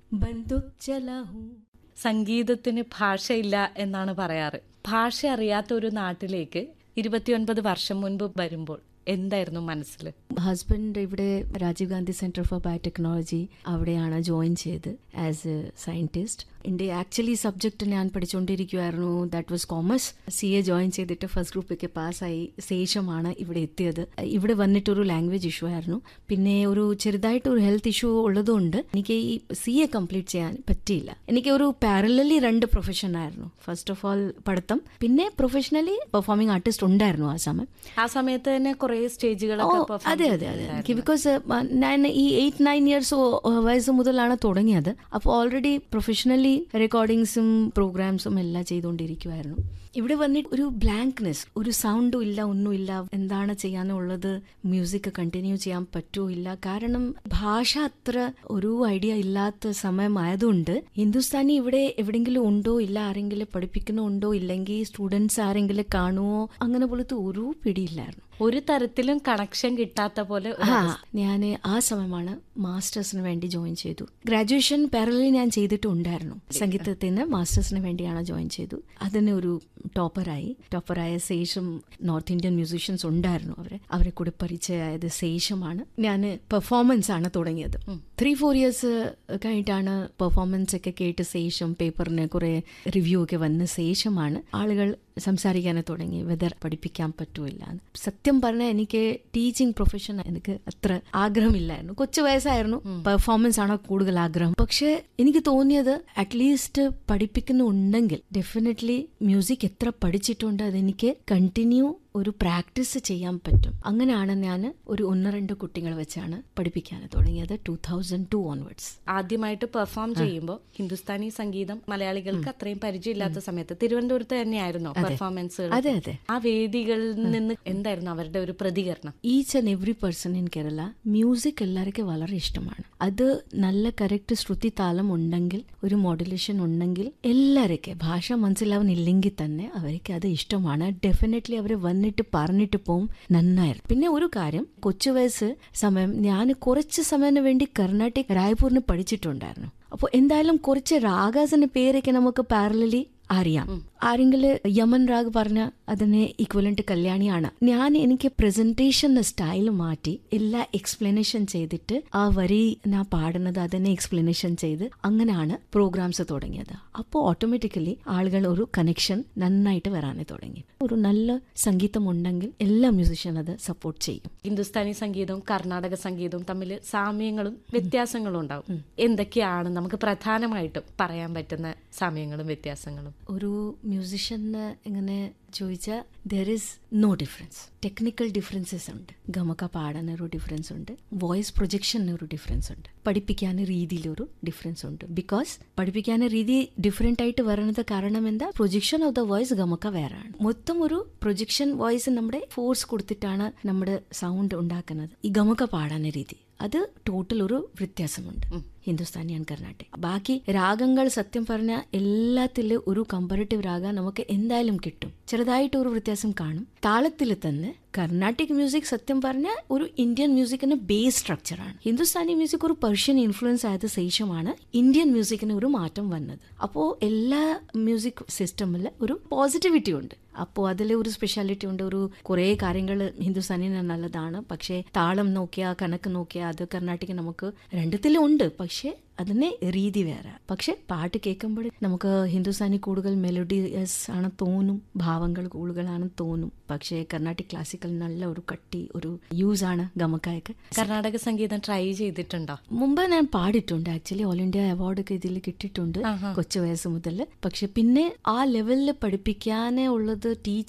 ബന്ദുക് ചലാഹൂ സംഗീതത്തിന് ഭാഷയില്ല എന്നാണ് പറയാറ് ഭാഷ അറിയാത്ത ഒരു നാട്ടിലേക്ക് ഇരുപത്തിയൊൻപത് വർഷം മുൻപ് വരുമ്പോൾ എന്തായിരുന്നു മനസ്സിൽ ഹസ്ബൻഡ് ഇവിടെ Rajiv Gandhi centre for biotechnology അവിടെയാണ് ജോയിൻ ചെയ്ത് ആസ് എ സയന്റിസ്റ്റ് എൻ്റെ ആക്ച്വലി സബ്ജക്റ്റ് ഞാൻ പഠിച്ചുകൊണ്ടിരിക്കുമായിരുന്നു that was commerce C A join ചെയ്തിട്ട് ഫസ്റ്റ് ഗ്രൂപ്പൊക്കെ പാസ്സായി ശേഷമാണ് ഇവിടെ എത്തിയത് ഇവിടെ വന്നിട്ടൊരു ലാംഗ്വേജ് ഇഷ്യൂ ആയിരുന്നു പിന്നെ ഒരു ചെറുതായിട്ട് ഒരു ഹെൽത്ത് ഇഷ്യൂ ഉള്ളതുകൊണ്ട് എനിക്ക് ഈ സി എ കംപ്ലീറ്റ് ചെയ്യാൻ പറ്റിയില്ല എനിക്ക് ഒരു പാരലലി രണ്ട് പ്രൊഫഷൻ ആയിരുന്നു ഫസ്റ്റ് ഓഫ് ഓൾ പഠിത്തം പിന്നെ പ്രൊഫഷണലി പെർഫോമിംഗ് ആർട്ടിസ്റ്റ് ഉണ്ടായിരുന്നു ആ സമയം ആ സമയത്ത് തന്നെ കുറെ ഓ സ്റ്റേജുകളൊക്കെ perform അതെ അതെ അതെ ചെയ്തിട്ടുണ്ടായിരുന്നു. എനിക്ക് ബിക്കോസ് ഞാൻ ഈ എയ്റ്റ് നയൻ ഇയേഴ്സ് വയസ്സ് മുതലാണ് തുടങ്ങിയത് അപ്പോൾ ഓൾറെഡി പ്രൊഫഷണലി റെക്കോർഡിങ്സും പ്രോഗ്രാംസും എല്ലാം ചെയ്തുകൊണ്ടിരിക്കുമായിരുന്നു ഇവിടെ വന്നിട്ട് ഒരു ബ്ലാങ്ക്നെസ് ഒരു സൗണ്ടും ഇല്ല ഒന്നുമില്ല എന്താണ് ചെയ്യാനുള്ളത് മ്യൂസിക് കണ്ടിന്യൂ ചെയ്യാൻ പറ്റുമോ ഇല്ല കാരണം ഭാഷ അത്ര ഒരു ഐഡിയ ഇല്ലാത്ത സമയമായതുകൊണ്ട് ഹിന്ദുസ്ഥാനി ഇവിടെ എവിടെയെങ്കിലും ഉണ്ടോ ഇല്ല ആരെങ്കിലും പഠിപ്പിക്കുന്നുണ്ടോ ഇല്ലെങ്കിൽ സ്റ്റുഡൻസ് ആരെങ്കിലും കാണുമോ അങ്ങനെ പോലത്തെ ഒരു പിടിയില്ലായിരുന്നു ഒരു തരത്തിലും കണക്ഷൻ കിട്ടാത്ത പോലെ ഒരു ആ അവസ്ഥ. ഞാൻ ആ സമയമാണ് മാസ്റ്റേഴ്സിന് വേണ്ടി ജോയിൻ ചെയ്തു ഗ്രാജുവേഷൻ പാരലി ഞാൻ ചെയ്തിട്ടുണ്ടായിരുന്നു സംഗീതത്തിന് മാസ്റ്റേഴ്സിന് വേണ്ടിയാണ് ജോയിൻ ചെയ്തു അതിന് ഒരു ടോപ്പറായി ടോപ്പറായ ശേഷം നോർത്ത് ഇന്ത്യൻ മ്യൂസീഷ്യൻസ് ഉണ്ടായിരുന്നു അവരെ അവരെ കൂടി പരിചയമായത് ശേഷമാണ് ഞാൻ പെർഫോമൻസ് ആണ് തുടങ്ങിയത് ത്രീ ഫോർ ഇയേഴ്സ് കഴിഞ്ഞിട്ടാണ് പെർഫോമൻസ് ഒക്കെ കേട്ട് ശേഷം പേപ്പറിന് കുറെ റിവ്യൂ ഒക്കെ വന്ന ശേഷമാണ് ആളുകൾ സംസാരിക്കാൻ തുടങ്ങി വെതർ പഠിപ്പിക്കാൻ പറ്റൂല സത്യം പറഞ്ഞാൽ എനിക്ക് ടീച്ചിങ് പ്രൊഫഷൻ എനിക്ക് അത്ര ആഗ്രഹമില്ലായിരുന്നു കൊച്ചു വയസ്സായിരുന്നു പെർഫോമൻസ് ആണ് കൂടുതൽ ആഗ്രഹം പക്ഷെ എനിക്ക് തോന്നിയത് അറ്റ്ലീസ്റ്റ് പഠിപ്പിക്കുന്നുണ്ടെങ്കിൽ ഡെഫിനറ്റ്ലി മ്യൂസിക് എത്ര പഠിച്ചിട്ടുണ്ട് അതെനിക്ക് കണ്ടിന്യൂ ഒരു പ്രാക്ടീസ് ചെയ്യാൻ പറ്റും അങ്ങനെയാണ് ഞാൻ ഒരു ഒന്ന് രണ്ട് കുട്ടികൾ വെച്ചാണ് പഠിപ്പിക്കാൻ തുടങ്ങിയത് ടൂ തൗസൻഡ് ടു ഓൺവേർഡ്സ് ആദ്യമായിട്ട് പെർഫോം ചെയ്യുമ്പോൾ ഹിന്ദുസ്ഥാനി സംഗീതം മലയാളികൾക്ക് അത്രയും പരിചയമില്ലാത്ത സമയത്ത് തിരുവനന്തപുരത്ത് തന്നെയായിരുന്നു പെർഫോമൻസുകൾ അതെ അതെ ആ വേദികളിൽ നിന്ന് എന്തായിരുന്നു അവരുടെ ഒരു പ്രതികരണം each and every person in Kerala music എല്ലാവർക്കും വളരെ ഇഷ്ടമാണ് അത് നല്ല കറക്റ്റ് ശ്രുതി താളം ഉണ്ടെങ്കിൽ ഒരു മോഡുലേഷൻ ഉണ്ടെങ്കിൽ എല്ലാവർക്കും ഭാഷ മനസ്സിലാവുന്നില്ലെങ്കിൽ തന്നെ അവർക്ക് അത് ഇഷ്ടമാണ് ഡെഫിനറ്റ്ലി അവർ വന്നിട്ട് പറഞ്ഞിട്ട് പോവും നന്നായിരുന്നു പിന്നെ ഒരു കാര്യം കൊച്ചു വയസ്സ് സമയം ഞാൻ കുറച്ച് സമയത്തിന് വേണ്ടി കർണാട്ടിക് റായ്പൂരിന് പഠിച്ചിട്ടുണ്ടായിരുന്നു അപ്പോൾ എന്തായാലും കുറച്ച് രാഗാസിന്റെ പേരൊക്കെ നമുക്ക് പാരലലി അറിയാം ആരെങ്കിലും യമൻ രാഗ് പറഞ്ഞ അതിന് ഇക്വലന്റ് കല്യാണിയാണ് ഞാൻ എനിക്ക് പ്രസന്റേഷൻ സ്റ്റൈൽ മാറ്റി എല്ലാ എക്സ്പ്ലനേഷൻ ചെയ്തിട്ട് ആ വരി ഞാൻ പാടുന്നത് അതിനെ എക്സ്പ്ലനേഷൻ ചെയ്ത് അങ്ങനെയാണ് പ്രോഗ്രാംസ് തുടങ്ങിയത് അപ്പോൾ ഓട്ടോമാറ്റിക്കലി ആളുകൾ ഒരു കണക്ഷൻ നന്നായിട്ട് വരാനേ തുടങ്ങി ഒരു നല്ല സംഗീതം ഉണ്ടെങ്കിൽ എല്ലാ മ്യൂസിഷ്യൻ അത് സപ്പോർട്ട് ചെയ്യും ഹിന്ദുസ്ഥാനി സംഗീതവും കർണാടക സംഗീതവും തമ്മിൽ സാമ്യങ്ങളും വ്യത്യാസങ്ങളും ഉണ്ടാവും എന്തൊക്കെയാണ് നമുക്ക് പ്രധാനമായിട്ടും പറയാൻ പറ്റുന്ന സാമ്യങ്ങളും വ്യത്യാസങ്ങളും ഒരു മ്യൂസിഷ്യന് എങ്ങനെ ചോദിച്ചാൽ there is no difference technical differences ഉണ്ട് ഗമക പാടാൻ ഒരു ഡിഫറൻസ് ഉണ്ട് വോയിസ് പ്രൊജക്ഷന് ഒരു ഡിഫറൻസ് ഉണ്ട് പഠിപ്പിക്കാൻ രീതിയിൽ ഒരു ഡിഫറൻസ് ഉണ്ട് ബിക്കോസ് പഠിപ്പിക്കാൻ രീതി ഡിഫറെന്റ് ആയിട്ട് വരുന്നത് കാരണം എന്താ പ്രൊജക്ഷൻ ഓഫ് ദ വോയിസ് ഗമക വേറാണ് മൊത്തം ഒരു പ്രൊജക്ഷൻ വോയിസ് നമ്മുടെ ഫോഴ്സ് കൊടുത്തിട്ടാണ് നമ്മുടെ സൗണ്ട് ഉണ്ടാക്കുന്നത് ഈ ഗമക പാടാൻ രീതി അത് ടോട്ടൽ ഒരു വ്യത്യാസമുണ്ട് ഹിന്ദുസ്ഥാനി ആൻഡ് കർണാടക ബാക്കി രാഗങ്ങൾ സത്യം പറഞ്ഞ എല്ലാത്തിലും ഒരു കമ്പാരിറ്റീവ് രാഗ നമുക്ക് എന്തായാലും കിട്ടും ചെറുതായിട്ട് ഒരു വ്യത്യാസം കാണും താളത്തിൽ തന്നെ കർണാട്ടിക് മ്യൂസിക് സത്യം പറഞ്ഞ ഒരു ഇന്ത്യൻ മ്യൂസിക്കിന് ബേസ് സ്ട്രക്ചറാണ് ഹിന്ദുസ്ഥാനി മ്യൂസിക് ഒരു പേർഷ്യൻ ഇൻഫ്ലുവൻസ് ആയത് ശേഷമാണ് ഇന്ത്യൻ മ്യൂസിക്കിന് ഒരു മാറ്റം വന്നത് അപ്പോൾ എല്ലാ മ്യൂസിക് സിസ്റ്റമിൽ ഒരു പോസിറ്റിവിറ്റി ഉണ്ട് അപ്പോൾ അതിൽ ഒരു സ്പെഷ്യാലിറ്റി ഉണ്ട് ഒരു കുറേ കാര്യങ്ങൾ ഹിന്ദുസ്ഥാനിന് നല്ലതാണ് പക്ഷേ താളം നോക്കിയാൽ കണക്ക് നോക്കിയാൽ അത് കർണാട്ടിക് നമുക്ക് രണ്ടത്തിലും ഉണ്ട് പക്ഷേ അതിനെ രീതി വേറെ പക്ഷെ പാട്ട് കേൾക്കുമ്പോൾ നമുക്ക് ഹിന്ദുസ്ഥാനി കൂടുതൽ മെലഡിയസ് ആണ് തോന്നും ഭാവങ്ങൾ കൂടുതലാണ് തോന്നും പക്ഷേ കർണാട്ടിക് ക്ലാസിക്കൽ നല്ല ഒരു കട്ടി ഒരു യൂസ് ആണ് ഗമക്കായൊക്കെ കർണാടക സംഗീതം ട്രൈ ചെയ്തിട്ടുണ്ടോ മുമ്പ് ഞാൻ പാടിയിട്ടുണ്ട് ആക്ച്വലി ഓൾ ഇന്ത്യ അവാർഡ് ഒക്കെ ഇതിൽ കിട്ടിയിട്ടുണ്ട് ആഹാ. കൊച്ചു വയസ്സ് മുതൽ പക്ഷെ പിന്നെ ആ ലെവലിൽ പഠിപ്പിക്കാനേ ഉള്ളത് ടീച്ച്